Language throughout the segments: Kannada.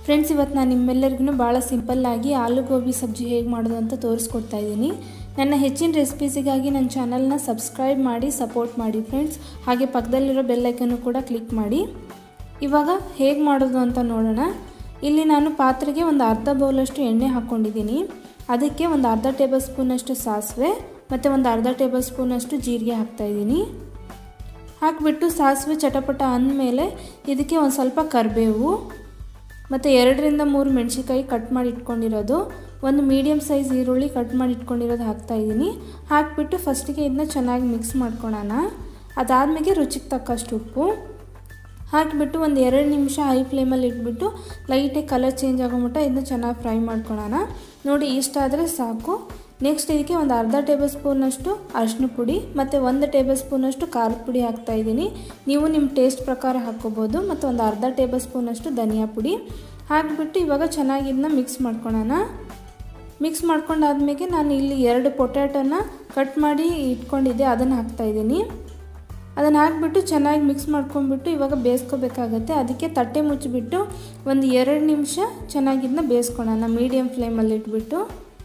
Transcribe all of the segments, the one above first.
ಫ್ರೆಂಡ್ಸ್ ಇವತ್ತು ನಾನು ನಿಮ್ಮೆಲ್ಲರಿಗೂ ಭಾಳ ಸಿಂಪಲ್ಲಾಗಿ ಆಲೂ ಗೋಬಿ ಸಬ್ಜಿ ಹೇಗೆ ಮಾಡೋದು ಅಂತ ತೋರಿಸ್ಕೊಡ್ತಾ ಇದ್ದೀನಿ ನನ್ನ ಹೆಚ್ಚಿನ ರೆಸಿಪೀಸಿಗಾಗಿ ನನ್ನ ಚಾನಲ್ನ ಸಬ್ಸ್ಕ್ರೈಬ್ ಮಾಡಿ ಸಪೋರ್ಟ್ ಮಾಡಿ ಫ್ರೆಂಡ್ಸ್ ಹಾಗೆ ಪಕ್ಕದಲ್ಲಿರೋ ಬೆಲ್ಲೈಕನ್ನು ಕೂಡ ಕ್ಲಿಕ್ ಮಾಡಿ ಇವಾಗ ಹೇಗೆ ಮಾಡೋದು ಅಂತ ನೋಡೋಣ ಇಲ್ಲಿ ನಾನು ಪಾತ್ರೆಗೆ ಒಂದು ಅರ್ಧ ಬೌಲಷ್ಟು ಎಣ್ಣೆ ಹಾಕ್ಕೊಂಡಿದ್ದೀನಿ ಅದಕ್ಕೆ ಒಂದು ಅರ್ಧ ಟೇಬಲ್ ಸ್ಪೂನಷ್ಟು ಸಾಸಿವೆ ಮತ್ತು ಒಂದು ಅರ್ಧ ಟೇಬಲ್ ಸ್ಪೂನಷ್ಟು ಜೀರಿಗೆ ಹಾಕ್ತಾಯಿದ್ದೀನಿ ಹಾಕಿಬಿಟ್ಟು ಸಾಸಿವೆ ಚಟಪಟ ಅಂದಮೇಲೆ ಇದಕ್ಕೆ ಒಂದು ಸ್ವಲ್ಪ ಕರಿಬೇವು ಮತ್ತು ಎರಡರಿಂದ ಮೂರು ಮೆಣಸಿನ್ಕಾಯಿ ಕಟ್ ಮಾಡಿ ಇಟ್ಕೊಂಡಿರೋದು ಒಂದು ಮೀಡಿಯಮ್ ಸೈಜ್ ಈರುಳ್ಳಿ ಕಟ್ ಮಾಡಿ ಇಟ್ಕೊಂಡಿರೋದು ಹಾಕ್ತಾಯಿದ್ದೀನಿ ಹಾಕಿಬಿಟ್ಟು ಫಸ್ಟಿಗೆ ಇದನ್ನ ಚೆನ್ನಾಗಿ ಮಿಕ್ಸ್ ಮಾಡ್ಕೊಳೋಣ ಅದಾದಮೇಲೆ ರುಚಿಗೆ ತಕ್ಕಷ್ಟು ಉಪ್ಪು ಹಾಕಿಬಿಟ್ಟು ಒಂದು ಎರಡು ನಿಮಿಷ ಹೈ ಫ್ಲೇಮಲ್ಲಿ ಇಟ್ಬಿಟ್ಟು ಲೈಟಾಗಿ ಕಲರ್ ಚೇಂಜ್ ಆಗೋ ಮಟ್ಟ ಇದನ್ನ ಚೆನ್ನಾಗಿ ಫ್ರೈ ಮಾಡ್ಕೊಳ್ಳೋಣ ನೋಡಿ ಇಷ್ಟಾದರೆ ಸಾಕು ನೆಕ್ಸ್ಟ್ ಇದಕ್ಕೆ ಒಂದು ಅರ್ಧ ಟೇಬಲ್ ಸ್ಪೂನಷ್ಟು ಅರಿಶಿನ ಪುಡಿ ಮತ್ತು ಒಂದು ಟೇಬಲ್ ಸ್ಪೂನಷ್ಟು ಖಾರದ ಪುಡಿ ಹಾಕ್ತಾಯಿದ್ದೀನಿ ನೀವು ನಿಮ್ಮ ಟೇಸ್ಟ್ ಪ್ರಕಾರ ಹಾಕ್ಕೋಬೋದು ಮತ್ತು ಒಂದು ಅರ್ಧ ಟೇಬಲ್ ಸ್ಪೂನಷ್ಟು ಧನಿಯಾ ಪುಡಿ ಹಾಕಿಬಿಟ್ಟು ಇವಾಗ ಚೆನ್ನಾಗಿ ಇದನ್ನ ಮಿಕ್ಸ್ ಮಾಡ್ಕೊಳ್ಳೋಣ ಮಿಕ್ಸ್ ಮಾಡ್ಕೊಂಡಾದ್ಮೇಲೆ ನಾನು ಇಲ್ಲಿ ಎರಡು ಪೊಟ್ಯಾಟೋನ ಕಟ್ ಮಾಡಿ ಇಟ್ಕೊಂಡಿದ್ದೆ ಅದನ್ನು ಹಾಕ್ತಾಯಿದ್ದೀನಿ ಅದನ್ನು ಹಾಕಿಬಿಟ್ಟು ಚೆನ್ನಾಗಿ ಮಿಕ್ಸ್ ಮಾಡ್ಕೊಂಡ್ಬಿಟ್ಟು ಇವಾಗ ಬೇಯಿಸ್ಕೋಬೇಕಾಗತ್ತೆ ಅದಕ್ಕೆ ತಟ್ಟೆ ಮುಚ್ಚಿಬಿಟ್ಟು ಒಂದು ಎರಡು ನಿಮಿಷ ಚೆನ್ನಾಗಿ ಇದನ್ನ ಬೇಯಿಸ್ಕೊಳ್ಳೋಣ ಮೀಡಿಯಮ್ ಫ್ಲೇಮಲ್ಲಿ ಇಟ್ಬಿಟ್ಟು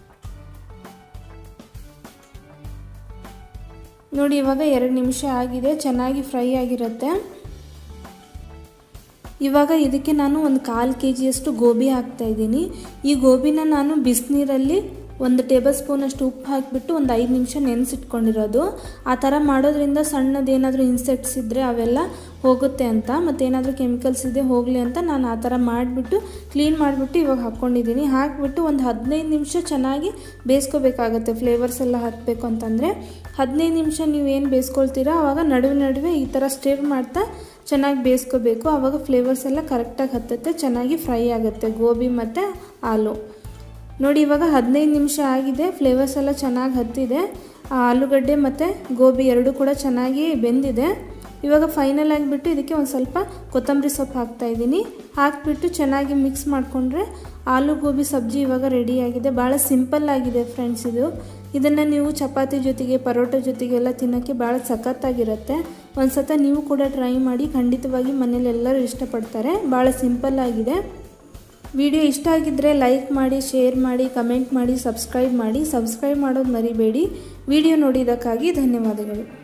ನೋಡಿ ಇವಾಗ ಎರಡು ನಿಮಿಷ ಆಗಿದೆ ಚೆನ್ನಾಗಿ ಫ್ರೈ ಆಗಿರುತ್ತೆ ಇವಾಗ ಇದಕ್ಕೆ ನಾನು ಒಂದು ಕಾಲು ಕೆ ಜಿಯಷ್ಟು ಗೋಬಿ ಹಾಕ್ತಾಯಿದ್ದೀನಿ ಈ ಗೋಬಿನ ನಾನು ಬಿಸಿನೀರಲ್ಲಿ ಒಂದು ಟೇಬಲ್ ಸ್ಪೂನಷ್ಟು ಉಪ್ಪು ಹಾಕಿಬಿಟ್ಟು ಒಂದು ಐದು ನಿಮಿಷ ನೆನೆಸಿಟ್ಕೊಂಡಿರೋದು ಆ ಥರ ಮಾಡೋದ್ರಿಂದ ಸಣ್ಣದೇನಾದರೂ ಇನ್ಸೆಕ್ಟ್ಸ್ ಇದ್ದರೆ ಅವೆಲ್ಲ ಹೋಗುತ್ತೆ ಅಂತ ಮತ್ತು ಏನಾದರೂ ಕೆಮಿಕಲ್ಸ್ ಇದೆ ಹೋಗಲಿ ಅಂತ ನಾನು ಆ ಥರ ಮಾಡಿಬಿಟ್ಟು ಕ್ಲೀನ್ ಮಾಡಿಬಿಟ್ಟು ಇವಾಗ ಹಾಕ್ಕೊಂಡಿದ್ದೀನಿ ಹಾಕಿಬಿಟ್ಟು ಒಂದು ಹದಿನೈದು ನಿಮಿಷ ಚೆನ್ನಾಗಿ ಬೇಯಿಸ್ಕೋಬೇಕಾಗತ್ತೆ ಫ್ಲೇವರ್ಸ್ ಎಲ್ಲ ಹಾಕಬೇಕು ಅಂತಂದರೆ ಹದಿನೈದು ನಿಮಿಷ ನೀವು ಏನು ಬೇಯಿಸ್ಕೊಳ್ತೀರಾ ಆವಾಗ ನಡುವೆ ನಡುವೆ ಈ ಥರ ಸ್ಟಿರ್ ಮಾಡ್ತಾ ಚೆನ್ನಾಗಿ ಬೇಯಿಸ್ಕೋಬೇಕು ಆವಾಗ ಫ್ಲೇವರ್ಸ್ ಎಲ್ಲ ಕರೆಕ್ಟಾಗಿ ಹತ್ತುತ್ತೆ ಚೆನ್ನಾಗಿ ಫ್ರೈ ಆಗುತ್ತೆ ಗೋಬಿ ಮತ್ತು ಆಲೂ ನೋಡಿ ಇವಾಗ ಹದಿನೈದು ನಿಮಿಷ ಆಗಿದೆ ಫ್ಲೇವರ್ಸ್ ಎಲ್ಲ ಚೆನ್ನಾಗಿ ಹತ್ತಿದೆ ಆಲೂಗಡ್ಡೆ ಮತ್ತು ಗೋಬಿ ಎರಡೂ ಕೂಡ ಚೆನ್ನಾಗಿ ಬೆಂದಿದೆ ಇವಾಗ ಫೈನಲ್ ಆಗಿಬಿಟ್ಟು ಇದಕ್ಕೆ ಒಂದು ಸ್ವಲ್ಪ ಕೊತ್ತಂಬರಿ ಸೊಪ್ಪು ಹಾಕ್ತಾಯಿದ್ದೀನಿ ಹಾಕಿಬಿಟ್ಟು ಚೆನ್ನಾಗಿ ಮಿಕ್ಸ್ ಮಾಡಿಕೊಂಡ್ರೆ ಆಲೂ ಗೋಬಿ ಸಬ್ಜಿ ಇವಾಗ ರೆಡಿಯಾಗಿದೆ ಭಾಳ ಸಿಂಪಲ್ ಆಗಿದೆ ಫ್ರೆಂಡ್ಸ್ ಇದು ಇದನ್ನು ನೀವು ಚಪಾತಿ ಜೊತೆಗೆ ಪರೋಟ ಜೊತೆಗೆಲ್ಲ ತಿನ್ನೋಕ್ಕೆ ಭಾಳ ಸಖತ್ತಾಗಿರುತ್ತೆ ಒಂದು ಸತ ನೀವು ಕೂಡ ಟ್ರೈ ಮಾಡಿ ಖಂಡಿತವಾಗಿ ಮನೇಲಿ ಎಲ್ಲರೂ ಇಷ್ಟಪಡ್ತಾರೆ ಭಾಳ ಸಿಂಪಲ್ ಆಗಿದೆ ವಿಡಿಯೋ ಇಷ್ಟ ಆಗಿದ್ದರೆ ಲೈಕ್ ಮಾಡಿ ಶೇರ್ ಮಾಡಿ ಕಮೆಂಟ್ ಮಾಡಿ ಸಬ್ಸ್ಕ್ರೈಬ್ ಮಾಡಿ ಸಬ್ಸ್ಕ್ರೈಬ್ ಮಾಡೋದು ಮರಿಬೇಡಿ ವಿಡಿಯೋ ನೋಡಿದ್ದಕ್ಕಾಗಿ ಧನ್ಯವಾದಗಳು